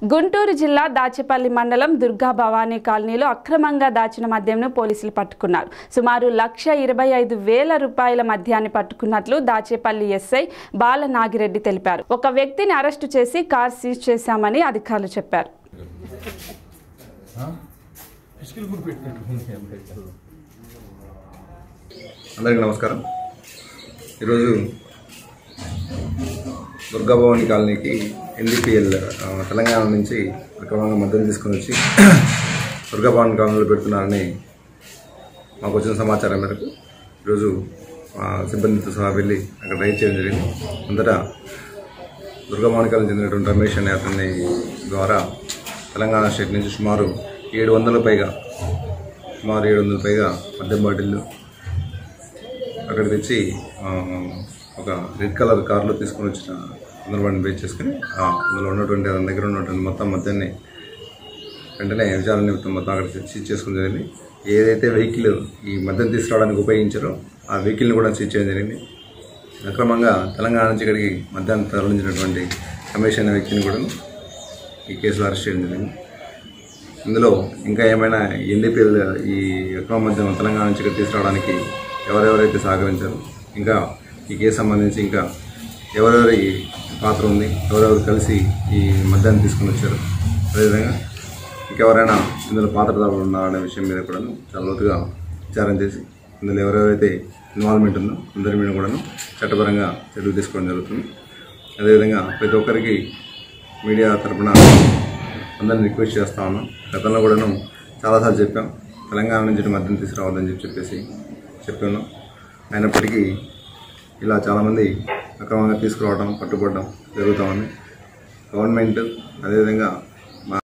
గుంటూరు జిల్లా దాచేపల్లి మండలం దుర్గా భవానీ కాలనీలో అక్రమంగా దాచిన మద్యంను పోలీసులు పట్టుకున్నారు సుమారు లక్ష ఇరవై ఐదు వేల రూపాయల మద్యాన్ని పట్టుకున్నట్లు దాచేపల్లి ఎస్ఐ బాల నాగిరెడ్డి తెలిపారు ఒక వ్యక్తిని అరెస్టు చేసి కార్ సీజ్ చేశామని అధికారులు చెప్పారు అందరికీ నమస్కారం ఈరోజు దుర్గాభవాని కాలనీకి ఎన్డీపీఎల్ తెలంగాణ నుంచి అక్రమంగా మద్దతు తీసుకొని వచ్చి దుర్గాభవాని కాలనీలో పెడుతున్నారని మాకు వచ్చిన సమాచారం మేరకు ఈరోజు ఆ, సిబ్బందితో సహా వెళ్ళి అక్కడ రైడ్ చేయడం జరిగింది అంతటా దుర్గాభవాని కాలనీ చెందినటువంటి రమేష్ అనే అతని ద్వారా తెలంగాణ స్టేట్ నుంచి సుమారు ఏడు వందల పైగా సుమారు ఏడు వందల పైగా మద్యం బాటిళ్ళు అక్కడ తెచ్చి ఆ, ఒక రెడ్ కలర్ కార్లో తీసుకొని వచ్చిన సందర్భాన్ని బేస్ చేసుకుని ఆ, అందులో ఉన్నటువంటి అతని దగ్గర ఉన్నటువంటి మొత్తం మద్యాన్ని వెంటనే విచారణ నిమిత్తం మొత్తం అక్కడ సీజ్ చేసుకోవడం జరిగింది ఏదైతే వెహికల్ ఈ మద్యం తీసుకురావడానికి ఉపయోగించారో ఆ వెహికల్ని కూడా సీజ్ చేయడం జరిగింది అక్రమంగా తెలంగాణ నుంచి ఇక్కడికి మద్యాన్ని తరలించినటువంటి రమేష్ అనే వ్యక్తిని కూడా ఈ కేసులో అరెస్ట్ చేయడం జరిగింది ఇందులో ఇంకా ఏమైనా ఎన్డీపీఎల్ ఈ అక్రమ మద్యం తెలంగాణ నుంచి ఇక్కడ తీసుకురావడానికి ఎవరెవరైతే సహకరించారో ఇంకా ఈ కేసు సంబంధించి ఇంకా ఎవరెవరి పాత్ర ఉంది ఎవరెవరు కలిసి ఈ మద్యాన్ని తీసుకుని వచ్చారు అదేవిధంగా ఇంకెవరైనా ఇందులో పాత్రదారులు ఉన్నారనే విషయం మీద కూడా చాలా లోతుగా విచారం చేసి ఇందులో ఎవరెవరైతే ఇన్వాల్వ్మెంట్ ఉందో అందరి మీద కూడాను చట్టపరంగా చర్యలు తీసుకోవడం జరుగుతుంది అదేవిధంగా ప్రతి ఒక్కరికి మీడియా తరపున అందరిని రిక్వెస్ట్ చేస్తా ఉన్నాం గతంలో కూడాను చాలాసార్లు చెప్పాం తెలంగాణ నుంచి మద్యం తీసుకురావద్దని చెప్పి చెప్పేసి చెప్పాను అయినప్పటికీ ఇలా చాలామంది అక్రమంగా తీసుకురావడం పట్టుబడడం జరుగుతూ ఉంది గవర్నమెంట్ అదేవిధంగా